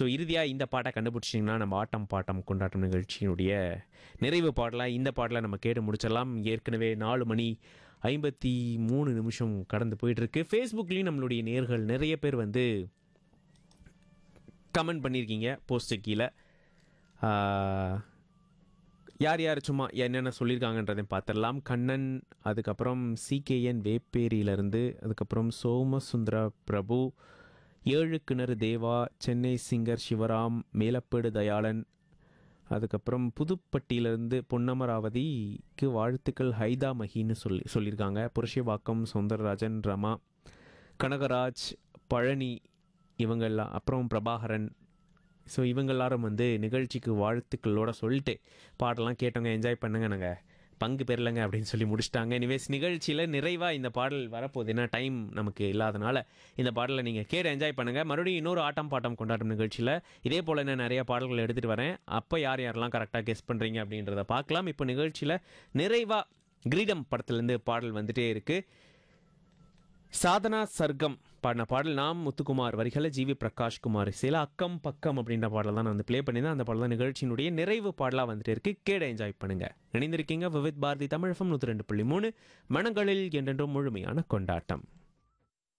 so இறுதியாக இந்த பாட்டை கண்டுபிடிச்சிங்கன்னா நம்ம ஆட்டம் பாட்டம் கொண்டாட்டம் நிகழ்ச்சியினுடைய நிறைவு பாடலாக இந்த பாடலை நம்ம கேட்டு முடிச்சிடலாம் ஏற்கனவே நாலு மணி ஐம்பத்தி மூணு நிமிஷம் கடந்து போயிட்டுருக்கு ஃபேஸ்புக்லேயும் நம்மளுடைய நேர்கள் நிறைய பேர் வந்து கமெண்ட் பண்ணியிருக்கீங்க போஸ்ட்டு கீழே ஆஹ், யார் யார் சும்மா என்னென்ன சொல்லியிருக்காங்கன்றதையும் பார்த்துடலாம் கண்ணன் அதுக்கப்புறம் சிகேஎன் வேப்பேரியிலேருந்து அதுக்கப்புறம் சோமசுந்தர பிரபு ஏழு கிணறு தேவா சென்னை சிங்கர் சிவராம் மேலப்பேடு தயாளன் அதுக்கப்புறம் புதுப்பட்டியிலேருந்து பொன்னமராவதிக்கு வாழ்த்துக்கள் ஹைதா மஹின்னு சொல்லி சொல்லியிருக்காங்க புருஷவாக்கம் சௌந்தரராஜன் ரமா கனகராஜ் பழனி இவங்கெல்லாம் அப்புறம் பிரபாகரன் ஸோ இவங்க எல்லாரும் வந்து நிகழ்ச்சிக்கு வாழ்த்துக்களோட சொல்லிட்டு பாடலாம் கேட்டவங்க என்ஜாய் பண்ணுங்க நாங்கள் பங்கு பெறலைங்க அப்படின்னு சொல்லி முடிச்சிட்டாங்க எனிவேஸ் நிகழ்ச்சியில் நிறைவாக இந்த பாடல் வரப்போகுது ஏன்னா டைம் நமக்கு இல்லாதனால இந்த பாடலை நீங்கள் கேட்டு என்ஜாய் பண்ணுங்கள் மறுபடியும் இன்னொரு ஆட்டம் பாட்டம் கொண்டாட்டம் நிகழ்ச்சியில் இதே போல் நான் நிறைய பாடல்கள் எடுத்துகிட்டு வரேன் அப்போ யார் யாரெல்லாம் கரெக்டாக கெஸ் பண்ணுறீங்க அப்படின்றத பார்க்கலாம் இப்போ நிகழ்ச்சியில் நிறைவாக கிரீடம் படத்துலேருந்து பாடல் வந்துட்டே இருக்குது சாதனா சர்க்கம் பாடின பாடல் நாம் முத்துக்குமார் வரிகளை ஜிவி பிரகாஷ் குமார் சில அக்கம் பக்கம் அப்படின்ற பாடல் தான் நான் வந்து ப்ளே பண்ணியிருந்தேன் அந்த பாடல் தான் நிகழ்ச்சியினுடைய நிறைவு பாடலாக வந்துட்டு இருக்கு கேட என்ஜாய் பண்ணுங்க இணைந்திருக்கீங்க விவித் பாரதி தமிழகம் நூற்றி ரெண்டு புள்ளி மூணு மனங்களில் என்றென்றும் முழுமையான கொண்டாட்டம்